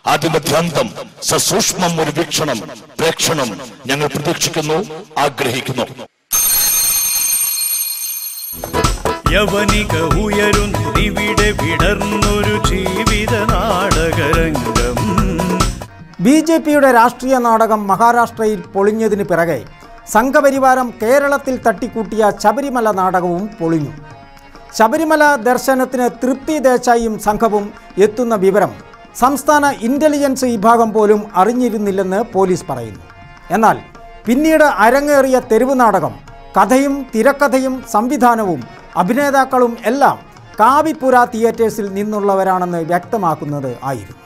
ആദ്യമധ്യാന്തം സസൂക്ഷ്മം ഒരു വീക്ഷണം പ്രേക്ഷണം ഞങ്ങൾ പ്രതീക്ഷിക്കുന്നു ആഗ്രഹിക്കുന്നു യവനിക ഉയരുന്നിവിടെ വിടർന്നൊരു ജീവിത നാടകരംഗം ബി ജെ പിയുടെ രാഷ്ട്രീയ നാടകം മഹാരാഷ്ട്രയിൽ പൊളിഞ്ഞതിന് പിറകെ സംഘപരിവാരം കേരളത്തിൽ തട്ടിക്കൂട്ടിയ ശബരിമല നാടകവും പൊളിഞ്ഞു ശബരിമല ദർശനത്തിന് തൃപ്തി ദേശായിയും സംഘവും എത്തുന്ന വിവരം സംസ്ഥാന ഇൻ്റലിജൻസ് വിഭാഗം പോലും അറിഞ്ഞിരുന്നില്ലെന്ന് പോലീസ് പറയുന്നു എന്നാൽ പിന്നീട് അരങ്ങേറിയ തെരുവ് നാടകം കഥയും തിരക്കഥയും സംവിധാനവും അഭിനേതാക്കളും എല്ലാം കാവിപ്പുര തിയേറ്റേഴ്സിൽ നിന്നുള്ളവരാണെന്ന് വ്യക്തമാക്കുന്നത് ആയിരുന്നു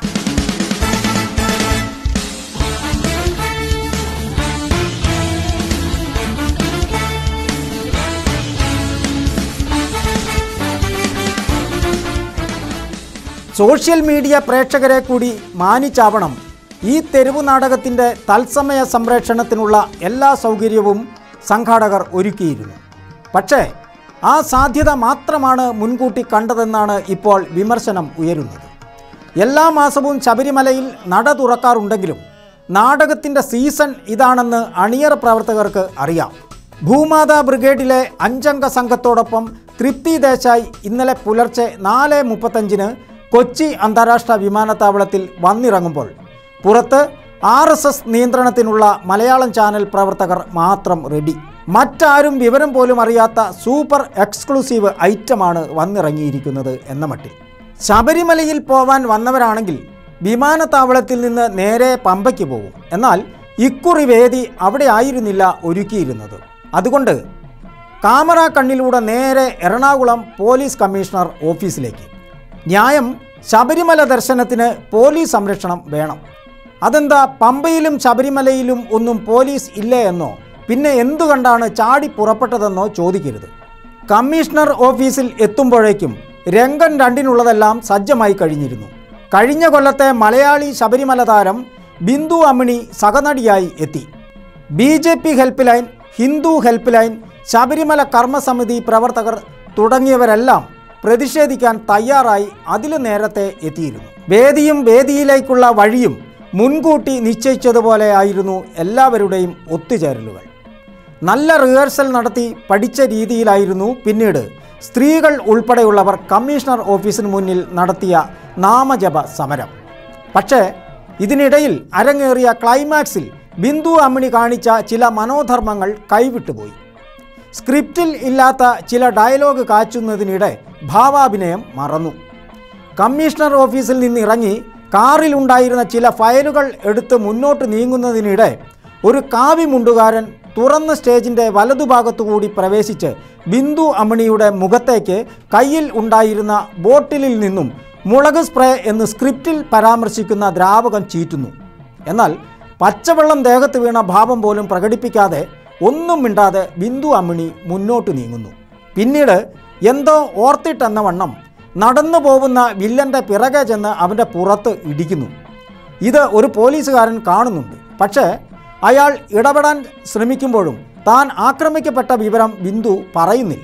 സോഷ്യൽ മീഡിയ പ്രേക്ഷകരെ കൂടി മാനിച്ചാവണം ഈ തെരുവ് നാടകത്തിൻ്റെ തത്സമയ സംപ്രേഷണത്തിനുള്ള എല്ലാ സൗകര്യവും സംഘാടകർ ഒരുക്കിയിരുന്നു പക്ഷേ ആ സാധ്യത മാത്രമാണ് മുൻകൂട്ടി കണ്ടതെന്നാണ് ഇപ്പോൾ വിമർശനം ഉയരുന്നത് എല്ലാ മാസവും ശബരിമലയിൽ നട തുറക്കാറുണ്ടെങ്കിലും നാടകത്തിൻ്റെ സീസൺ ഇതാണെന്ന് അണിയറ പ്രവർത്തകർക്ക് അറിയാം ഭൂമാതാ ബ്രിഗേഡിലെ അഞ്ചംഗ സംഘത്തോടൊപ്പം തൃപ്തി ദേശായി ഇന്നലെ പുലർച്ചെ നാല് മുപ്പത്തഞ്ചിന് കൊച്ചി അന്താരാഷ്ട്ര വിമാനത്താവളത്തിൽ വന്നിറങ്ങുമ്പോൾ പുറത്ത് ആർ എസ് എസ് നിയന്ത്രണത്തിനുള്ള മലയാളം ചാനൽ പ്രവർത്തകർ മാത്രം റെഡി മറ്റാരും വിവരം പോലും അറിയാത്ത സൂപ്പർ എക്സ്ക്ലൂസീവ് ഐറ്റമാണ് വന്നിറങ്ങിയിരിക്കുന്നത് എന്ന മട്ടിൽ ശബരിമലയിൽ പോവാൻ വന്നവരാണെങ്കിൽ വിമാനത്താവളത്തിൽ നിന്ന് നേരെ പമ്പയ്ക്ക് പോകും എന്നാൽ ഇക്കുറി വേദി അവിടെ ആയിരുന്നില്ല ഒരുക്കിയിരുന്നത് അതുകൊണ്ട് കാമറ കണ്ണിലൂടെ നേരെ എറണാകുളം പോലീസ് കമ്മീഷണർ ഓഫീസിലേക്ക് ന്യായം ശബരിമല ദർശനത്തിന് പോലീസ് സംരക്ഷണം വേണം അതെന്താ പമ്പയിലും ശബരിമലയിലും ഒന്നും പോലീസ് ഇല്ലേ എന്നോ പിന്നെ എന്തുകൊണ്ടാണ് ചാടി പുറപ്പെട്ടതെന്നോ ചോദിക്കരുത് കമ്മീഷണർ ഓഫീസിൽ എത്തുമ്പോഴേക്കും രംഗൻ രണ്ടിനുള്ളതെല്ലാം സജ്ജമായി കഴിഞ്ഞിരുന്നു കഴിഞ്ഞ കൊല്ലത്തെ മലയാളി ശബരിമല താരം ബിന്ദു അമ്മിണി സഹനടിയായി എത്തി B J P help line Hindu help line Sabarimala കർമ്മസമിതി പ്രവർത്തകർ തുടങ്ങിയവരെല്ലാം പ്രതിഷേധിക്കാൻ തയ്യാറായി അതിൽ നേരത്തെ എത്തിയിരുന്നു വേദിയും വേദിയിലേക്കുള്ള വഴിയും മുൻകൂട്ടി നിശ്ചയിച്ചതുപോലെ ആയിരുന്നു എല്ലാവരുടെയും ഒത്തുചേരലുകൾ നല്ല റിഹേഴ്സൽ നടത്തി പഠിച്ച രീതിയിലായിരുന്നു പിന്നീട് സ്ത്രീകൾ ഉൾപ്പെടെയുള്ളവർ കമ്മീഷണർ ഓഫീസിന് മുന്നിൽ നടത്തിയ നാമജപ സമരം പക്ഷേ ഇതിനിടയിൽ അരങ്ങേറിയ ക്ലൈമാക്സിൽ ബിന്ദു അമ്മിണി കാണിച്ച ചില മനോധർമ്മങ്ങൾ കൈവിട്ടുപോയി സ്ക്രിപ്റ്റിൽ ഇല്ലാത്ത ചില ഡയലോഗ് കാച്ചുന്നതിനിടെ ഭാവാഭിനയം മറന്നു കമ്മീഷണർ ഓഫീസിൽ നിന്ന് ഇറങ്ങി കാറിലുണ്ടായിരുന്ന ചില ഫയലുകൾ എടുത്ത് മുന്നോട്ട് നീങ്ങുന്നതിനിടെ ഒരു കാവിമുണ്ടുകാരൻ തുറന്ന സ്റ്റേജിൻ്റെ വലതുഭാഗത്തുകൂടി പ്രവേശിച്ച് ബിന്ദു അമ്മിണിയുടെ മുഖത്തേക്ക് കയ്യിൽ ഉണ്ടായിരുന്ന ബോട്ടിലിൽ നിന്നും മുളക് സ്പ്രേ എന്ന് സ്ക്രിപ്റ്റിൽ പരാമർശിക്കുന്ന ദ്രാവകം ചീറ്റുന്നു എന്നാൽ പച്ചവെള്ളം ദേഹത്ത് വീണ ഭാവം പോലും പ്രകടിപ്പിക്കാതെ ഒന്നും മിണ്ടാതെ ബിന്ദു അമ്മിണി മുന്നോട്ട് നീങ്ങുന്നു പിന്നീട് എന്തോ ഓർത്തിട്ടെന്ന വണ്ണം നടന്നു പോകുന്ന വില്ലൻ്റെ പിറകെ ചെന്ന് അവൻ്റെ പുറത്ത് ഇടിക്കുന്നു ഇത് ഒരു പോലീസുകാരൻ കാണുന്നുണ്ട് പക്ഷേ അയാൾ ഇടപെടാൻ ശ്രമിക്കുമ്പോഴും താൻ ആക്രമിക്കപ്പെട്ട വിവരം ബിന്ദു പറയുന്നില്ല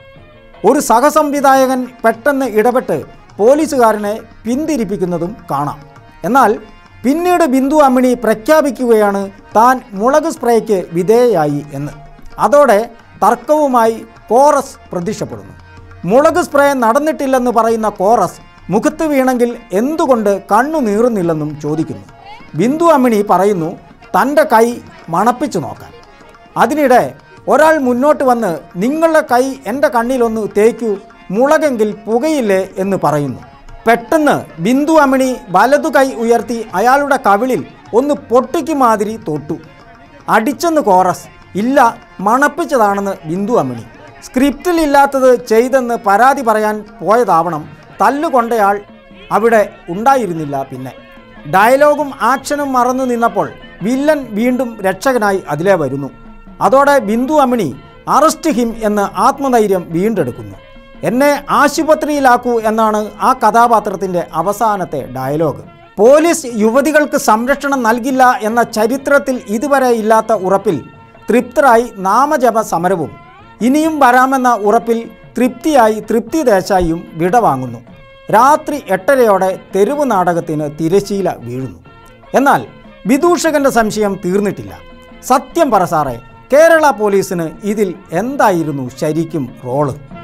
ഒരു സഹസംവിധായകൻ പെട്ടെന്ന് ഇടപെട്ട് പോലീസുകാരനെ പിന്തിരിപ്പിക്കുന്നതും കാണാം എന്നാൽ പിന്നീട് ബിന്ദു അമ്മിണി പ്രഖ്യാപിക്കുകയാണ് താൻ മുളക് സ്പ്രേക്ക് വിധേയയായി എന്ന് അതോടെ തർക്കവുമായി കോറസ് പ്രത്യക്ഷപ്പെടുന്നു മുളക് സ്പ്രേ നടന്നിട്ടില്ലെന്ന് പറയുന്ന കോറസ് മുഖത്ത് വീണെങ്കിൽ എന്തുകൊണ്ട് കണ്ണു നീറുന്നില്ലെന്നും ചോദിക്കുന്നു ബിന്ദു അമ്മിണി പറയുന്നു തൻ്റെ കൈ മണപ്പിച്ചു നോക്കാൻ അതിനിടെ ഒരാൾ മുന്നോട്ട് വന്ന് നിങ്ങളുടെ കൈ എൻ്റെ കണ്ണിലൊന്ന് തേക്കൂ മുളകെങ്കിൽ പുകയില്ലേ എന്ന് പറയുന്നു പെട്ടെന്ന് ബിന്ദു അമ്മിണി വലതു കൈ ഉയർത്തി അയാളുടെ കവിളിൽ ഒന്ന് പൊട്ടിക്ക് മാതിരി തൊട്ടു അടിച്ചെന്ന് കോറസ് ഇല്ല മണപ്പിച്ചതാണെന്ന് ബിന്ദു അമ്മിണി സ്ക്രിപ്റ്റിൽ ഇല്ലാത്തത് ചെയ്തെന്ന് പരാതി പറയാൻ പോയതാവണം തല്ലുകൊണ്ടയാൾ അവിടെ ഉണ്ടായിരുന്നില്ല പിന്നെ ഡയലോഗും ആക്ഷനും മറന്നു നിന്നപ്പോൾ വില്ലൻ വീണ്ടും രക്ഷകനായി അതിലേ വരുന്നു അതോടെ ബിന്ദു അമ്മിണി അറസ്റ്റ് ഹിം എന്ന് ആത്മധൈര്യം വീണ്ടെടുക്കുന്നു എന്നെ ആശുപത്രിയിലാക്കൂ എന്നാണ് ആ കഥാപാത്രത്തിൻ്റെ അവസാനത്തെ ഡയലോഗ് പോലീസ് യുവതികൾക്ക് സംരക്ഷണം നൽകില്ല എന്ന ചരിത്രത്തിൽ ഇതുവരെ ഇല്ലാത്ത ഉറപ്പിൽ തൃപ്തരായി നാമജപ സമരവും ഇനിയും വരാമെന്ന ഉറപ്പിൽ തൃപ്തിയായി തൃപ്തി ദേശായിയും വിടവാങ്ങുന്നു രാത്രി എട്ടരയോടെ തെരുവ് നാടകത്തിന് തിരശീല വീഴുന്നു എന്നാൽ വിദൂഷകന്റെ സംശയം തീർന്നിട്ടില്ല സത്യം പറ സാറേ കേരള പോലീസിന് ഇതിൽ എന്തായിരുന്നു ശരിക്കും റോള്